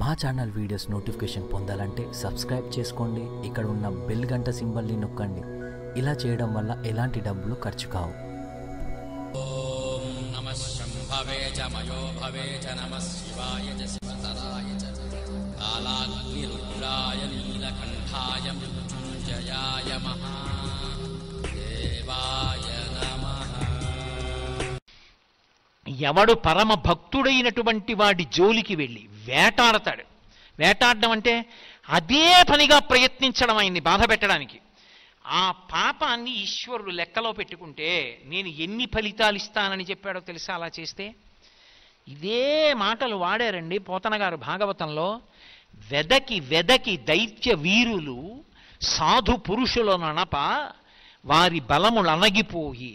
మా channel videos notification పొందాలంటే subscribe చేసుకోండి ఇక్కడ ఉన్న బెల్ గంట సింబల్ని నొక్కండి ఇలా చేయడం వల్ల ఎలాంటి డబ్బులు ఖర్చు కావు नमः शम्भवे च मयो भवे च नमः शिवाय च शिवतराय च कालाग्निरुद्राय नीलकण्ठाय मृत्युञ्जयाय महादेवाय नमः ఎవడు పరమ భక్తుడైనటువంటి వాడి జోలికి వెళ్ళి వేటాడతాడు వేటాడడం అంటే అదే పనిగా ప్రయత్నించడం ఆయన్ని బాధ పెట్టడానికి ఆ పాపాన్ని ఈశ్వరుడు లెక్కలో పెట్టుకుంటే నేను ఎన్ని ఫలితాలు ఇస్తానని చెప్పాడో తెలుసా అలా చేస్తే ఇదే మాటలు వాడారండి పోతన గారు భాగవతంలో వెదకి వెదకి దైత్య వీరులు సాధు పురుషులననప వారి బలములు అనగిపోయి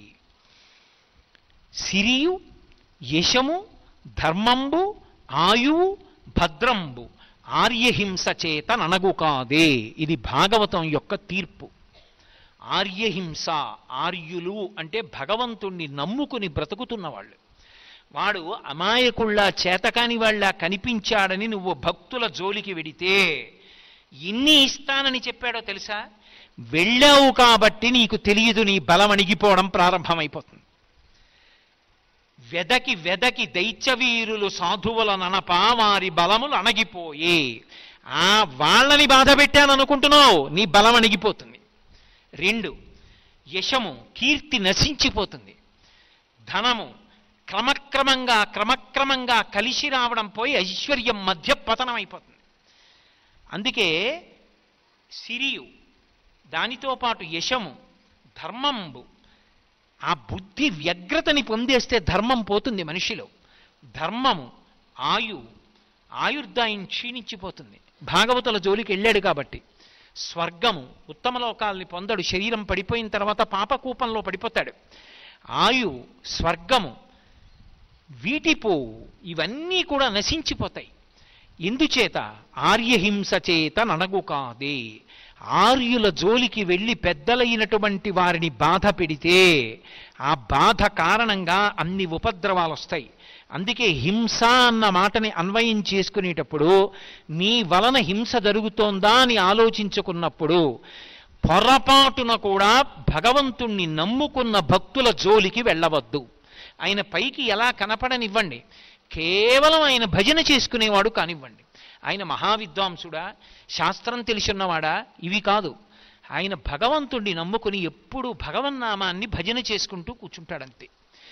సిరియు యశము ధర్మంబు ఆయువు భద్రంబు ఆర్యహింస చేత ననగు కాదే ఇది భాగవతం యొక్క తీర్పు ఆర్యహింస ఆర్యులు అంటే భగవంతుణ్ణి నమ్ముకుని బ్రతుకుతున్న వాళ్ళు వాడు అమాయకుళ్ళ చేతకాని వాళ్ళ కనిపించాడని నువ్వు భక్తుల జోలికి వెడితే ఎన్ని ఇస్తానని చెప్పాడో తెలుసా వెళ్ళావు కాబట్టి నీకు తెలియదు నీ బలం అణిగిపోవడం ప్రారంభమైపోతుంది వెదకి వెదకి దైత్యవీరులు సాధువుల ననప వారి బలములు అణగిపోయి ఆ వాళ్ళని బాధ పెట్టాను అనుకుంటున్నావు నీ బలం అణిగిపోతుంది రెండు యశము కీర్తి నశించిపోతుంది ధనము క్రమక్రమంగా క్రమక్రమంగా కలిసి రావడం పోయి ఐశ్వర్యం మధ్య పతనం అయిపోతుంది అందుకే సిరియు దానితో పాటు యశము ధర్మంబు ఆ బుద్ధి వ్యగ్రతని పొందేస్తే ధర్మం పోతుంది మనిషిలో ధర్మము ఆయు ఆయుర్దాయం క్షీణించిపోతుంది భాగవతుల జోలికి వెళ్ళాడు కాబట్టి స్వర్గము ఉత్తమ లోకాల్ని పొందడు శరీరం పడిపోయిన తర్వాత పాపకూపంలో పడిపోతాడు ఆయు స్వర్గము వీటిపోవు ఇవన్నీ కూడా నశించిపోతాయి ఎందుచేత ఆర్యహింస చేత ననగు కాదే ఆర్యుల జోలికి వెళ్ళి పెద్దలైనటువంటి వారిని బాధ పెడితే ఆ బాధ కారణంగా అన్ని ఉపద్రవాలు వస్తాయి అందుకే హింస అన్న మాటని అన్వయం చేసుకునేటప్పుడు నీ వలన హింస జరుగుతోందా అని ఆలోచించుకున్నప్పుడు పొరపాటున కూడా భగవంతుణ్ణి నమ్ముకున్న భక్తుల జోలికి వెళ్ళవద్దు ఆయన పైకి ఎలా కనపడనివ్వండి కేవలం ఆయన భజన చేసుకునేవాడు కానివ్వండి ఆయన మహావిద్వాంసుడా శాస్త్రం తెలిసిన్నవాడా ఇవి కాదు ఆయన భగవంతుణ్ణి నమ్ముకుని ఎప్పుడూ భగవన్నామాన్ని భజన చేసుకుంటూ కూర్చుంటాడంతే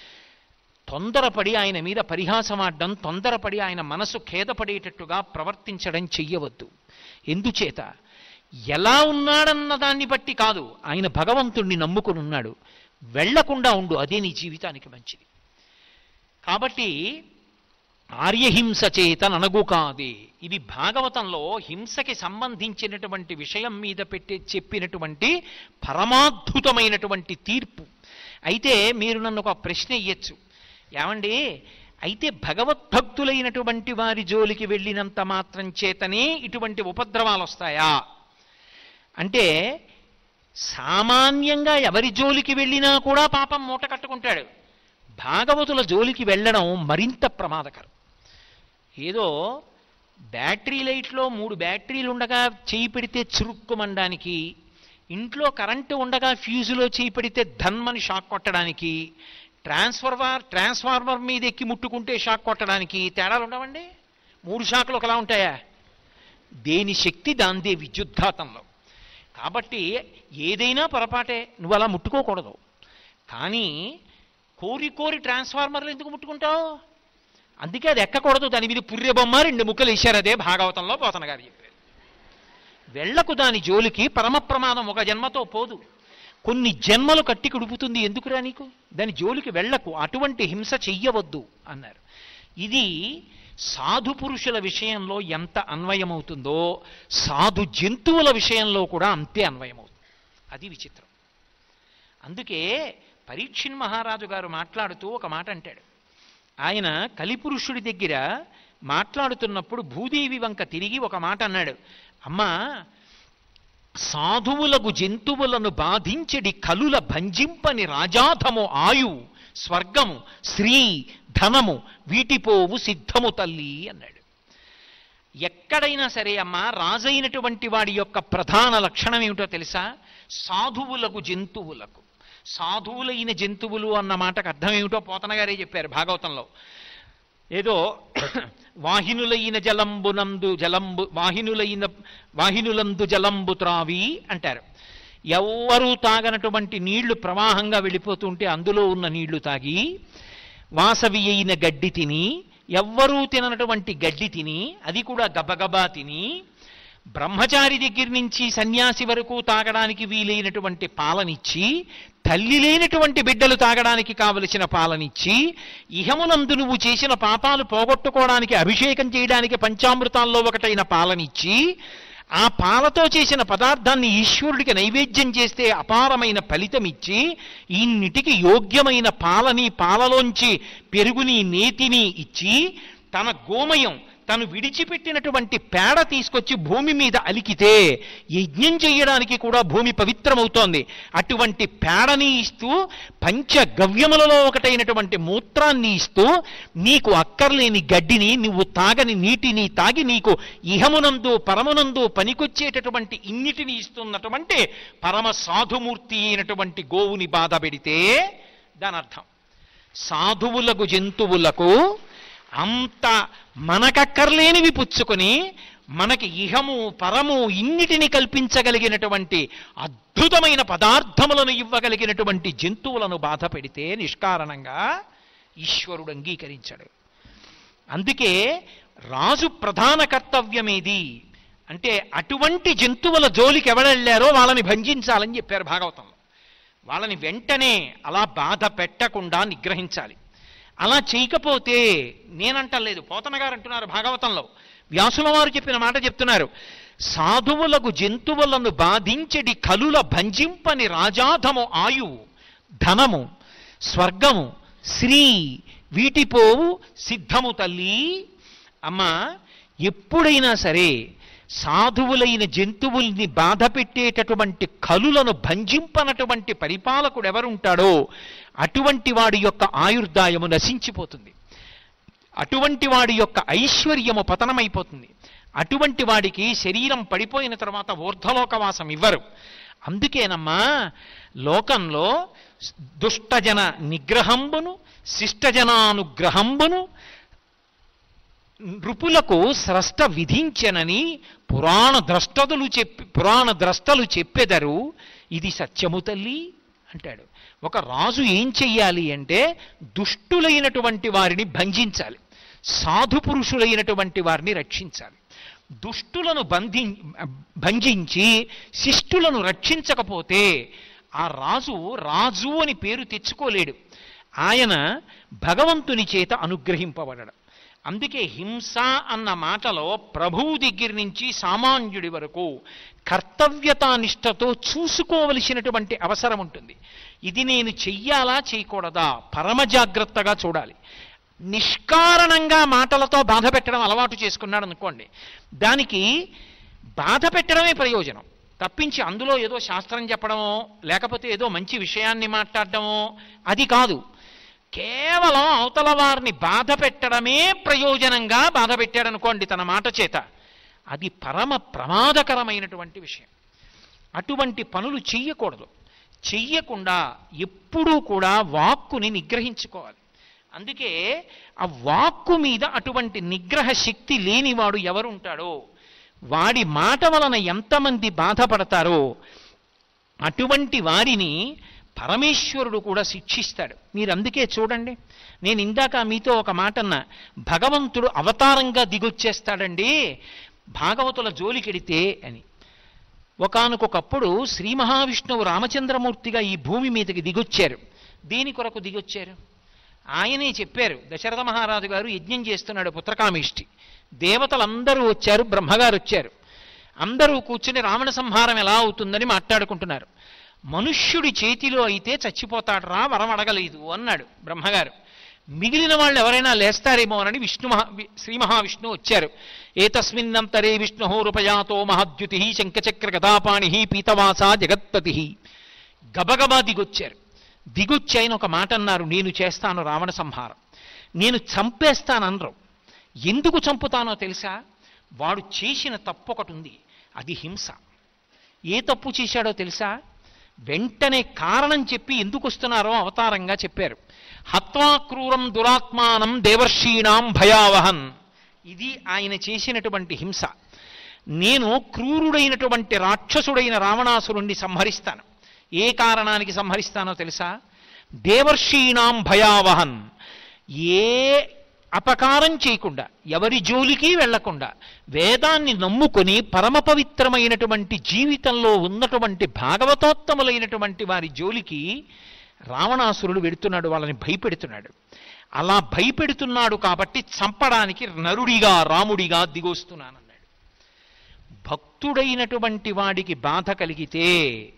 తొందరపడి ఆయన మీద పరిహాసమాడడం తొందరపడి ఆయన మనసు ఖేదపడేటట్టుగా ప్రవర్తించడం చెయ్యవద్దు ఎందుచేత ఎలా ఉన్నాడన్న దాన్ని బట్టి కాదు ఆయన భగవంతుణ్ణి నమ్ముకుని ఉన్నాడు వెళ్లకుండా ఉండు అదే నీ జీవితానికి మంచిది కాబట్టి ఆర్యహింస చేత ననగు కాదే ఇది భాగవతంలో హింసకి సంబంధించినటువంటి విషయం మీద పెట్టి చెప్పినటువంటి పరమాద్భుతమైనటువంటి తీర్పు అయితే మీరు నన్ను ఒక ప్రశ్న ఇయ్యచ్చు ఏమండి అయితే భగవద్భక్తులైనటువంటి వారి జోలికి వెళ్ళినంత మాత్రం చేతనే ఇటువంటి ఉపద్రవాలు వస్తాయా అంటే సామాన్యంగా ఎవరి జోలికి వెళ్ళినా కూడా పాపం మూట కట్టుకుంటాడు భాగవతుల జోలికి వెళ్ళడం మరింత ప్రమాదకరం ఏదో బ్యాటరీ లైట్లో మూడు బ్యాటరీలు ఉండగా చేయి పెడితే చురుక్కుమనడానికి ఇంట్లో కరెంటు ఉండగా ఫ్యూజులో చేయి పెడితే ధన్మని షాక్ కొట్టడానికి ట్రాన్స్ఫార్మర్ ట్రాన్స్ఫార్మర్ మీద ఎక్కి ముట్టుకుంటే షాక్ కొట్టడానికి తేడాలు ఉండవండి మూడు షాకులు ఒకలా ఉంటాయా దేని శక్తి దాందే విద్యుద్ఘాతంలో కాబట్టి ఏదైనా పొరపాటే నువ్వు అలా ముట్టుకోకూడదు కానీ కోరి కోరి ట్రాన్స్ఫార్మర్లు ఎందుకు ముట్టుకుంటావు అందుకే అది ఎక్కకూడదు దాని మీద పుర్రె బొమ్మ రెండు ముక్కలు వేశారు అదే భాగవతంలో పోతన గారు చెప్పారు వెళ్ళకు దాని జోలికి పరమ ప్రమాదం ఒక జన్మతో పోదు కొన్ని జన్మలు కట్టి కుడుపుతుంది ఎందుకురా నీకు దాని జోలికి వెళ్ళకు అటువంటి హింస చెయ్యవద్దు అన్నారు ఇది సాధు పురుషుల విషయంలో ఎంత అన్వయమవుతుందో సాధు జంతువుల విషయంలో కూడా అంతే అన్వయమవుతుంది అది విచిత్రం అందుకే పరీక్షిన్ మహారాజు గారు మాట్లాడుతూ ఒక మాట అంటాడు ఆయన కలిపురుషుడి దగ్గర మాట్లాడుతున్నప్పుడు భూదేవి వంక తిరిగి ఒక మాట అన్నాడు అమ్మా సాధువులకు జంతువులను బాధించడి కలుల భంజింపని రాజాధము ఆయు స్వర్గము శ్రీ ధనము వీటిపోవు సిద్ధము తల్లి అన్నాడు ఎక్కడైనా సరే అమ్మా రాజైనటువంటి వాడి యొక్క ప్రధాన లక్షణం ఏమిటో తెలుసా సాధువులకు జంతువులకు సాధువులైన జంతువులు అన్న మాటకు అర్థం ఏమిటో పోతన గారే చెప్పారు భాగవతంలో ఏదో వాహినులైన జలంబునందు జలంబు వాహినులైన వాహినులందు జలంబు త్రావి అంటారు ఎవ్వరూ తాగనటువంటి నీళ్లు ప్రవాహంగా వెళ్ళిపోతుంటే అందులో ఉన్న నీళ్లు తాగి వాసవి అయిన గడ్డి తిని ఎవ్వరూ తిననటువంటి గడ్డి తిని అది కూడా గబగబా తిని బ్రహ్మచారి దగ్గర నుంచి సన్యాసి వరకు తాగడానికి వీలైనటువంటి పాలనిచ్చి తల్లి లేనటువంటి బిడ్డలు తాగడానికి కావలసిన పాలనిచ్చి ఇహమునందు నువ్వు చేసిన పాపాలు పోగొట్టుకోవడానికి అభిషేకం చేయడానికి పంచామృతాల్లో ఒకటైన పాలనిచ్చి ఆ పాలతో చేసిన పదార్థాన్ని ఈశ్వరుడికి నైవేద్యం చేస్తే అపారమైన ఫలితం ఇచ్చి ఇన్నిటికి యోగ్యమైన పాలని పాలలోంచి పెరుగుని నేతిని ఇచ్చి తన గోమయం తను విడిచిపెట్టినటువంటి పేడ తీసుకొచ్చి భూమి మీద అలికితే యజ్ఞం చేయడానికి కూడా భూమి పవిత్రమవుతోంది అటువంటి పేడని ఇస్తూ పంచగవ్యములలో ఒకటైనటువంటి మూత్రాన్ని ఇస్తూ నీకు అక్కర్లేని గడ్డిని నువ్వు తాగని నీటిని తాగి నీకు ఇహమునందు పరమునందు పనికొచ్చేటటువంటి ఇన్నిటిని ఇస్తున్నటువంటి పరమ సాధుమూర్తి అయినటువంటి గోవుని బాధ పెడితే దాని అర్థం సాధువులకు జంతువులకు అంత మనకక్కర్లేనివి పుచ్చుకొని మనకి ఇహము పరము ఇన్నిటిని కల్పించగలిగినటువంటి అద్భుతమైన పదార్థములను ఇవ్వగలిగినటువంటి జంతువులను బాధ పెడితే నిష్కారణంగా ఈశ్వరుడు అంగీకరించాడు అందుకే రాజు ప్రధాన కర్తవ్యమేది అంటే అటువంటి జంతువుల జోలికి ఎవరెళ్ళారో వాళ్ళని భంజించాలని చెప్పారు భాగవతంలో వాళ్ళని వెంటనే అలా బాధ పెట్టకుండా నిగ్రహించాలి అలా చేయకపోతే నేనంటలేదు పోతన గారు అంటున్నారు భాగవతంలో వ్యాసుల వారు చెప్పిన మాట చెప్తున్నారు సాధువులకు జంతువులను బాధించడి కలుల భంజింపని రాజాధము ఆయువు ధనము స్వర్గము శ్రీ వీటిపోవు సిద్ధము తల్లి అమ్మా ఎప్పుడైనా సరే సాధువులైన జంతువుల్ని బాధ పెట్టేటటువంటి కలులను భంజింపనటువంటి పరిపాలకుడు ఎవరుంటాడో అటువంటి వాడి యొక్క ఆయుర్దాయము నశించిపోతుంది అటువంటి వాడి యొక్క ఐశ్వర్యము పతనమైపోతుంది అటువంటి వాడికి శరీరం పడిపోయిన తర్వాత ఊర్ధలోకవాసం ఇవ్వరు అందుకేనమ్మా లోకంలో దుష్టజన నిగ్రహంబును శిష్టజనానుగ్రహంబును నృపులకు స్రష్ట విధించనని పురాణ ద్రష్టదులు చెప్పి పురాణ ద్రష్టలు చెప్పెదరు ఇది సత్యము తల్లి అంటాడు ఒక రాజు ఏం చెయ్యాలి అంటే దుష్టులైనటువంటి వారిని భంజించాలి సాధు పురుషులైనటువంటి వారిని రక్షించాలి దుష్టులను బంధి భంజించి శిష్టులను రక్షించకపోతే ఆ రాజు రాజు అని పేరు తెచ్చుకోలేడు ఆయన భగవంతుని చేత అనుగ్రహింపబడడం అందుకే హింస అన్న మాటలో ప్రభువు దగ్గర నుంచి సామాన్యుడి వరకు కర్తవ్యతానిష్టతో చూసుకోవలసినటువంటి అవసరం ఉంటుంది ఇది నేను చెయ్యాలా చేయకూడదా పరమ జాగ్రత్తగా చూడాలి నిష్కారణంగా మాటలతో బాధ పెట్టడం అలవాటు చేసుకున్నాడు అనుకోండి దానికి బాధ పెట్టడమే ప్రయోజనం తప్పించి అందులో ఏదో శాస్త్రం చెప్పడమో లేకపోతే ఏదో మంచి విషయాన్ని మాట్లాడడమో అది కాదు కేవలం అవతల వారిని బాధ పెట్టడమే ప్రయోజనంగా బాధ పెట్టాడనుకోండి తన మాట చేత అది పరమ ప్రమాదకరమైనటువంటి విషయం అటువంటి పనులు చెయ్యకూడదు చెయ్యకుండా ఎప్పుడూ కూడా వాక్కుని నిగ్రహించుకోవాలి అందుకే ఆ వాక్కు మీద అటువంటి నిగ్రహ శక్తి లేనివాడు ఎవరుంటాడో వాడి మాట వలన ఎంతమంది బాధపడతారో అటువంటి వారిని పరమేశ్వరుడు కూడా శిక్షిస్తాడు మీరు అందుకే చూడండి నేను ఇందాక మీతో ఒక మాట అన్నా భగవంతుడు అవతారంగా దిగొచ్చేస్తాడండి భాగవతుల జోలికెడితే అని ఒకానొకప్పుడు శ్రీ మహావిష్ణువు రామచంద్రమూర్తిగా ఈ భూమి మీదకి దిగొచ్చారు దేని కొరకు దిగొచ్చారు ఆయనే చెప్పారు దశరథ మహారాజు గారు యజ్ఞం చేస్తున్నాడు పుత్రకామిష్టి దేవతలందరూ వచ్చారు బ్రహ్మగారు వచ్చారు అందరూ కూర్చుని రావణ సంహారం ఎలా అవుతుందని మాట్లాడుకుంటున్నారు మనుష్యుడి చేతిలో అయితే చచ్చిపోతాడరా వరం అడగలేదు అన్నాడు బ్రహ్మగారు మిగిలిన వాళ్ళు ఎవరైనా లేస్తారేమోనని విష్ణు మహా వి- శ్రీ మహావిష్ణువు వచ్చారు ఏతస్మిన్నంతరే విష్ణు రూపయాతో మహద్యుతి శంఖచక్ర గదాపాణి పీతవాస జగత్పతి గబగబా దిగొచ్చారు దిగొచ్చి ఆయన ఒక మాట అన్నారు నేను చేస్తాను రావణ సంహారం నేను చంపేస్తాననరు ఎందుకు చంపుతానో తెలుసా వాడు చేసిన తప్పు ఒకటి ఉంది అది హింస ఏ తప్పు చేశాడో తెలుసా వెంటనే కారణం చెప్పి ఎందుకు వస్తున్నారో అవతారంగా చెప్పారు హత్వా క్రూరం దురాత్మానం దేవర్షీణాం భయావహన్ ఇది ఆయన చేసినటువంటి హింస నేను క్రూరుడైనటువంటి రాక్షసుడైన రావణాసురుణ్ణి సంహరిస్తాను ఏ కారణానికి సంహరిస్తానో తెలుసా దేవర్షీణాం భయావహన్ ఏ అపకారం చేయకుండా ఎవరి జోలికి వెళ్లకుండా వేదాన్ని నమ్ముకొని పరమ పవిత్రమైనటువంటి జీవితంలో ఉన్నటువంటి భాగవతోత్తములైనటువంటి వారి జోలికి రావణాసురుడు వెడుతున్నాడు వాళ్ళని భయపెడుతున్నాడు అలా భయపెడుతున్నాడు కాబట్టి చంపడానికి నరుడిగా రాముడిగా దిగొస్తున్నానన్నాడు భక్తుడైనటువంటి వాడికి బాధ కలిగితే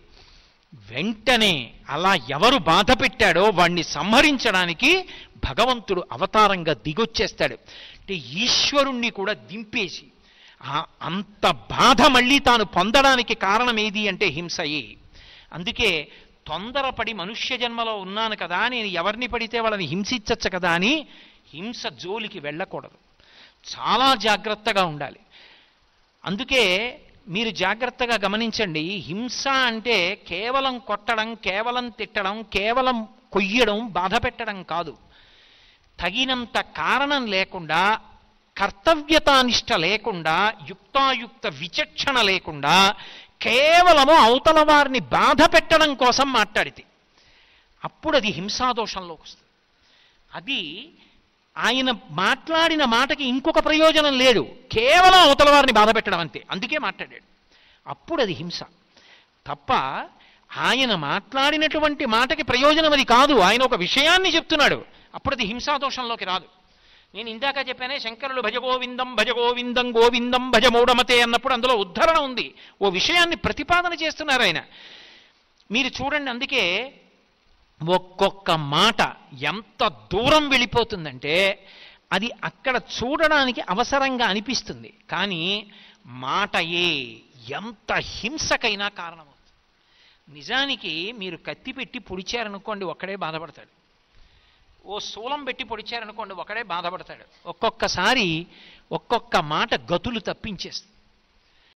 వెంటనే అలా ఎవరు బాధ పెట్టాడో వాణ్ణి సంహరించడానికి భగవంతుడు అవతారంగా దిగొచ్చేస్తాడు అంటే ఈశ్వరుణ్ణి కూడా దింపేసి ఆ అంత బాధ మళ్ళీ తాను పొందడానికి కారణం ఏది అంటే హింసయే అందుకే తొందరపడి మనుష్య జన్మలో ఉన్నాను కదా నేను ఎవరిని పడితే వాళ్ళని హింసించచ్చు కదా అని హింస జోలికి వెళ్ళకూడదు చాలా జాగ్రత్తగా ఉండాలి అందుకే మీరు జాగ్రత్తగా గమనించండి హింస అంటే కేవలం కొట్టడం కేవలం తిట్టడం కేవలం కొయ్యడం బాధ పెట్టడం కాదు తగినంత కారణం లేకుండా కర్తవ్యతానిష్ట లేకుండా యుక్తాయుక్త విచక్షణ లేకుండా కేవలము అవతల వారిని బాధ పెట్టడం కోసం మాట్లాడితే అప్పుడు అది హింసాదోషంలోకి వస్తుంది అది ఆయన మాట్లాడిన మాటకి ఇంకొక ప్రయోజనం లేదు కేవలం అవతల వారిని బాధ పెట్టడం అంతే అందుకే మాట్లాడాడు అప్పుడు అది హింస తప్ప ఆయన మాట్లాడినటువంటి మాటకి ప్రయోజనం అది కాదు ఆయన ఒక విషయాన్ని చెప్తున్నాడు అప్పుడు అది హింసాదోషంలోకి రాదు నేను ఇందాక చెప్పానే శంకరులు భజ గోవిందం భజ గోవిందం గోవిందం భజ మూఢమతే అన్నప్పుడు అందులో ఉద్ధరణ ఉంది ఓ విషయాన్ని ప్రతిపాదన చేస్తున్నారు ఆయన మీరు చూడండి అందుకే ఒక్కొక్క మాట ఎంత దూరం వెళ్ళిపోతుందంటే అది అక్కడ చూడడానికి అవసరంగా అనిపిస్తుంది కానీ మాటయే ఎంత హింసకైనా కారణమవుతుంది నిజానికి మీరు కత్తి పెట్టి పొడిచారనుకోండి ఒక్కడే బాధపడతాడు ఓ శూలం పెట్టి పొడిచారనుకోండి ఒకడే బాధపడతాడు ఒక్కొక్కసారి ఒక్కొక్క మాట గతులు తప్పించేస్తుంది